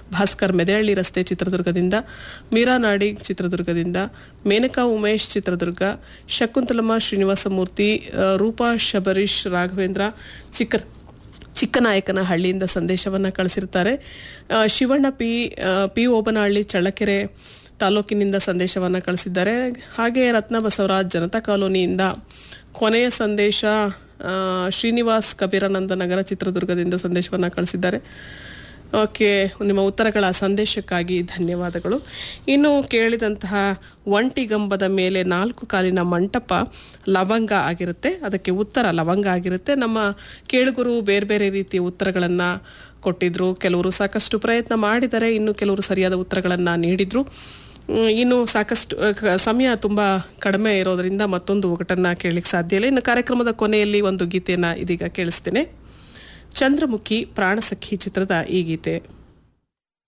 ಭಾಸ್ಕರ್ ಮೆದೆಹಳ್ಳಿ ರಸ್ತೆ ಚಿತ್ರದುರ್ಗದಿಂದ ಮೀರಾ ನಾಡಿಗ್ ಚಿತ್ರದುರ್ಗದಿಂದ ಮೇನಕಾ ಉಮೇಶ್ ಚಿತ್ರದುರ್ಗ ಶಕುಂತಲಮ್ಮ ಶ್ರೀನಿವಾಸಮೂರ್ತಿ ಆ, ರೂಪಾ ಶಬರೀಶ್ ರಾಘವೇಂದ್ರ ಚಿಕ್ಕ ಚಿಕ್ಕನಾಯಕನಹಳ್ಳಿಯಿಂದ ಸಂದೇಶವನ್ನು ಕಳಿಸಿರ್ತಾರೆ ಆ, ಶಿವಣ್ಣ ಪಿ ಆ, ಪಿ ಓಬನಹಳ್ಳಿ ಚಳ್ಳಕೆರೆ ತಾಲೂಕಿನಿಂದ ಸಂದೇಶವನ್ನು ಕಳಿಸಿದ್ದಾರೆ ಹಾಗೆ ರತ್ನ ಬಸವರಾಜ್ ಜನತಾ ಕಾಲೋನಿಯಿಂದ ಕೊನೆಯ ಸಂದೇಶ ಆ, ಶ್ರೀನಿವಾಸ್ ಕಬೀರಾನಂದ ನಗರ ಚಿತ್ರದುರ್ಗದಿಂದ ಸಂದೇಶವನ್ನು ಕಳಿಸಿದ್ದಾರೆ ಓಕೆ ನಿಮ್ಮ ಉತ್ತರಗಳ ಸಂದೇಶಕ್ಕಾಗಿ ಧನ್ಯವಾದಗಳು ಇನ್ನು ಕೇಳಿದಂತಹ ಒಂಟಿಗಂಬದ ಮೇಲೆ ನಾಲ್ಕು ಕಾಲಿನ ಮಂಟಪ ಲವಂಗ ಆಗಿರುತ್ತೆ ಅದಕ್ಕೆ ಉತ್ತರ ಲವಂಗ ಆಗಿರುತ್ತೆ ನಮ್ಮ ಕೇಳುಗರು ಬೇರೆ ಬೇರೆ ರೀತಿಯ ಉತ್ತರಗಳನ್ನು ಕೊಟ್ಟಿದ್ರು ಕೆಲವರು ಸಾಕಷ್ಟು ಪ್ರಯತ್ನ ಮಾಡಿದ್ದಾರೆ ಇನ್ನು ಕೆಲವರು ಸರಿಯಾದ ಉತ್ತರಗಳನ್ನು ನೀಡಿದ್ರು ಹ್ಮ್, ಇನ್ನು ಸಾಕಷ್ಟು ಅಹ್, ಕ- ಸಮಯ ತುಂಬ ಕಡಿಮೆ ಇರೋದರಿಂದ ಮತ್ತೊಂದು ಒಗಟನ್ನು ಕೇಳಲಿಕ್ಕೆ ಸಾಧ್ಯ ಇಲ್ಲ ಇನ್ನು ಕಾರ್ಯಕ್ರಮದ ಕೊನೆಯಲ್ಲಿ ಒಂದು ಗೀತೆಯನ್ನು ಇದೀಗ ಕೇಳಿಸ್ತೇನೆ ಚಂದ್ರಮುಖಿ ಪ್ರಾಣಸಖಿ ಚಿತ್ರದ ಈ ಗೀತೆ